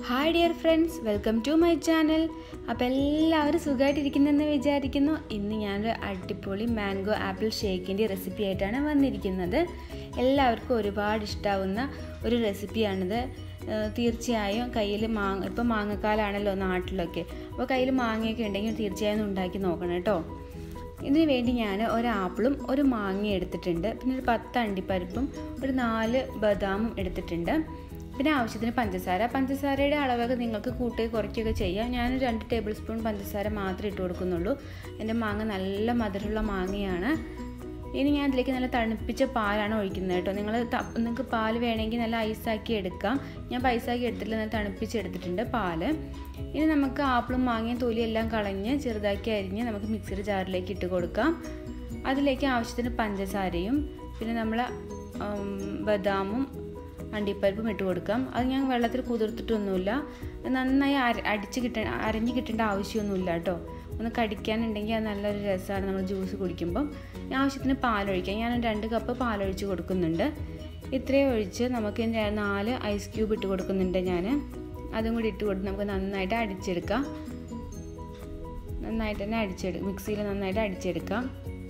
hi dear friends welcome to my channel അപ്പോൾ എല്ലാവരും സുഖമായിട്ടിരിക്കുന്നെന്ന് വിചാരിക്കുന്നു ഇന്ന് ഞാനൊരു അടിപൊളി മാംഗോ ആപ്പിൾ ഷേക്കിൻ്റെ റെസിപ്പി ആയിട്ടാണ് വന്നിരിക്കുന്നത് എല്ലാവർക്കും ഒരുപാട് ഇഷ്ടാവുന്ന ഒരു റെസിപ്പിയാണിത് ഏഹ് തീർച്ചയായും കയ്യിൽ മാങ്ങ ഇപ്പോൾ മാങ്ങക്കാലാണല്ലോ നാട്ടിലൊക്കെ അപ്പോൾ കയ്യിൽ മാങ്ങയൊക്കെ ഉണ്ടെങ്കിൽ തീർച്ചയായും ഒന്ന് ഉണ്ടാക്കി നോക്കണം കേട്ടോ ഇതിന് വേണ്ടി ഞാൻ ഒരു ആപ്പിളും ഒരു മാങ്ങ എടുത്തിട്ടുണ്ട് പിന്നെ ഒരു പത്ത് അണ്ടിപ്പരിപ്പും ഒരു നാല് ബദാമും എടുത്തിട്ടുണ്ട് പിന്നെ ആവശ്യത്തിന് പഞ്ചസാര പഞ്ചസാരയുടെ അളവൊക്കെ നിങ്ങൾക്ക് കൂട്ടുകയോ കുറയ്ക്കുകയൊക്കെ ചെയ്യാം ഞാൻ രണ്ട് ടേബിൾ സ്പൂൺ പഞ്ചസാര മാത്രമേ ഇട്ട് കൊടുക്കുന്നുള്ളൂ എൻ്റെ മാങ്ങ നല്ല മധുരമുള്ള മാങ്ങയാണ് ഇനി ഞാൻ ഇതിലേക്ക് നല്ല തണുപ്പിച്ച പാലാണ് ഒഴിക്കുന്നത് കേട്ടോ നിങ്ങൾ നിങ്ങൾക്ക് പാൽ വേണമെങ്കിൽ നല്ല ഐസാക്കി എടുക്കാം ഞാൻ ഐസാക്കി എടുത്തിട്ടില്ല നല്ല തണുപ്പിച്ച് എടുത്തിട്ടുണ്ട് പാല് ഇനി നമുക്ക് ആപ്പിളും മാങ്ങയും തൊലിയെല്ലാം കളഞ്ഞ് ചെറുതാക്കി അരിഞ്ഞ് നമുക്ക് മിക്സിയുടെ ജാറിലേക്ക് ഇട്ട് കൊടുക്കാം അതിലേക്ക് ആവശ്യത്തിന് പഞ്ചസാരയും പിന്നെ നമ്മൾ ബദാമും അണ്ടിപ്പരിപ്പും ഇട്ട് കൊടുക്കാം അത് ഞാൻ വെള്ളത്തിൽ കുതിർത്തിട്ടൊന്നുമില്ല നന്നായി അര അടിച്ച് കിട്ട അരഞ്ഞ് കിട്ടേണ്ട ആവശ്യമൊന്നുമില്ല കേട്ടോ ഒന്ന് കടിക്കാനുണ്ടെങ്കിൽ അത് നല്ലൊരു രസമാണ് നമ്മൾ ജ്യൂസ് കുടിക്കുമ്പം ആവശ്യത്തിന് പാലൊഴിക്കാം ഞാൻ രണ്ട് കപ്പ് പാലൊഴിച്ച് കൊടുക്കുന്നുണ്ട് ഇത്രയും ഒഴിച്ച് നമുക്ക് നാല് ഐസ് ക്യൂബ് ഇട്ട് കൊടുക്കുന്നുണ്ട് ഞാൻ അതും കൂടി ഇട്ട് കൊടുത്ത് നമുക്ക് നന്നായിട്ട് അടിച്ചെടുക്കാം നന്നായിട്ട് തന്നെ അടിച്ചെടുക്കാം മിക്സിയിൽ നന്നായിട്ട് അടിച്ചെടുക്കാം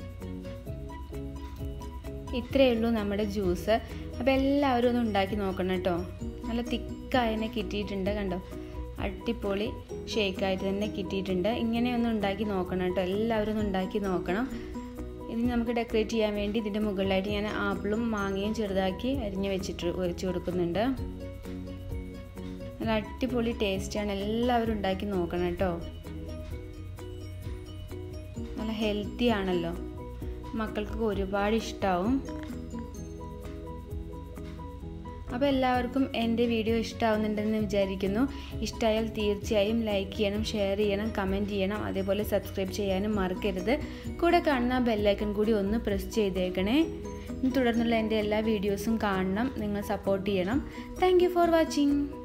ഇത്രയേ ഉള്ളൂ നമ്മുടെ ജ്യൂസ് അപ്പോൾ എല്ലാവരും ഒന്ന് ഉണ്ടാക്കി നോക്കണം കേട്ടോ നല്ല തിക്കായി തന്നെ കിട്ടിയിട്ടുണ്ട് കണ്ടോ അടിപൊളി ഷേക്കായിട്ട് തന്നെ കിട്ടിയിട്ടുണ്ട് ഇങ്ങനെ ഒന്ന് ഉണ്ടാക്കി നോക്കണം കേട്ടോ എല്ലാവരും ഒന്ന് ഉണ്ടാക്കി നോക്കണം ഇനി നമുക്ക് ഡെക്കറേറ്റ് ചെയ്യാൻ വേണ്ടി ഇതിൻ്റെ മുകളിലായിട്ട് ഞാൻ ആപ്പിളും മാങ്ങയും ചെറുതാക്കി അരിഞ്ഞ് വെച്ചിട്ട് വെച്ച് കൊടുക്കുന്നുണ്ട് നല്ല അടിപൊളി ടേസ്റ്റാണ് എല്ലാവരും ഉണ്ടാക്കി നോക്കണം കേട്ടോ നല്ല ഹെൽത്തി ആണല്ലോ മക്കൾക്ക് ഒരുപാട് ഇഷ്ടമാവും അപ്പോൾ എല്ലാവർക്കും എൻ്റെ വീഡിയോ ഇഷ്ടമാവുന്നുണ്ടെന്ന് വിചാരിക്കുന്നു ഇഷ്ടമായാൽ തീർച്ചയായും ലൈക്ക് ചെയ്യണം ഷെയർ ചെയ്യണം കമൻറ്റ് ചെയ്യണം അതേപോലെ സബ്സ്ക്രൈബ് ചെയ്യാനും മറക്കരുത് കൂടെ കാണുന്ന ബെല്ലൈക്കൺ കൂടി ഒന്ന് പ്രസ് ചെയ്തേക്കണേ തുടർന്നുള്ള എൻ്റെ എല്ലാ വീഡിയോസും കാണണം നിങ്ങൾ സപ്പോർട്ട് ചെയ്യണം താങ്ക് ഫോർ വാച്ചിങ്